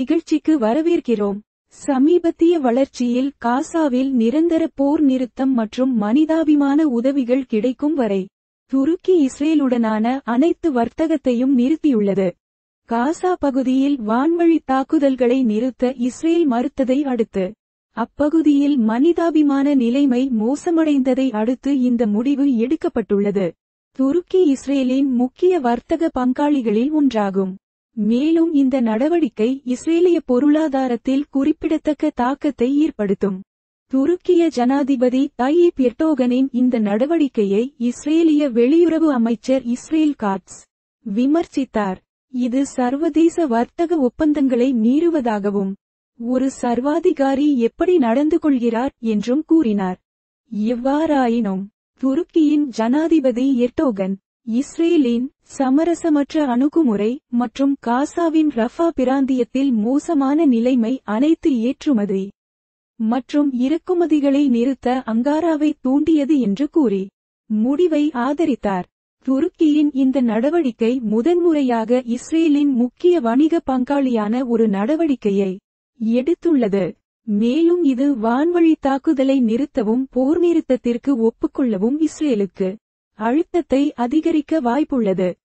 நிகழ்ச்சிக்கு வரவேற்கிறோம் சமீபத்திய வளர்ச்சியில் காசாவில் நிரந்தர போர் நிறுத்தம் மற்றும் மனிதாபிமான உதவிகள் கிடைக்கும் வரை துருக்கி இஸ்ரேலுடனான அனைத்து வர்த்தகத்தையும் நிறுத்தியுள்ளது காசா பகுதியில் வான்வழி தாக்குதல்களை நிறுத்த இஸ்ரேல் மறுத்ததை அடுத்து அப்பகுதியில் மனிதாபிமான நிலைமை மோசமடைந்ததை அடுத்து இந்த முடிவு எடுக்கப்பட்டுள்ளது துருக்கி இஸ்ரேலின் முக்கிய வர்த்தக பங்காளிகளில் ஒன்றாகும் மேலும் இந்த நடவடிக்கை இஸ்ரேலிய பொருளாதாரத்தில் குறிப்பிடத்தக்க தாக்கத்தை ஏற்படுத்தும் துருக்கிய ஜனாதிபதி தயீப் எர்டோகனின் இந்த நடவடிக்கையை இஸ்ரேலிய வெளியுறவு அமைச்சர் இஸ்ரேல் காட்ஸ் விமர்சித்தார் இது சர்வதேச வர்த்தக ஒப்பந்தங்களை மீறுவதாகவும் ஒரு சர்வாதிகாரி எப்படி நடந்து கொள்கிறார் என்றும் கூறினார் எவ்வாறாயினும் துருக்கியின் ஜனாதிபதி எர்டோகன் இஸ்ரேலின் சமரசமற்ற அணுகுமுறை மற்றும் காசாவின் ரஃபா பிராந்தியத்தில் மோசமான நிலைமை அனைத்து ஏற்றுமதி மற்றும் இறக்குமதிகளை நிறுத்த அங்காராவை தூண்டியது என்று கூறி முடிவை ஆதரித்தார் துருக்கியின் இந்த நடவடிக்கை முதன்முறையாக இஸ்ரேலின் முக்கிய வணிக பங்காளியான ஒரு நடவடிக்கையை எடுத்துள்ளது மேலும் இது வான்வழி தாக்குதலை நிறுத்தவும் போர் நிறுத்தத்திற்கு ஒப்புக்கொள்ளவும் இஸ்ரேலுக்கு அழுத்தத்தை அதிகரிக்க வாய்ப்புள்ளது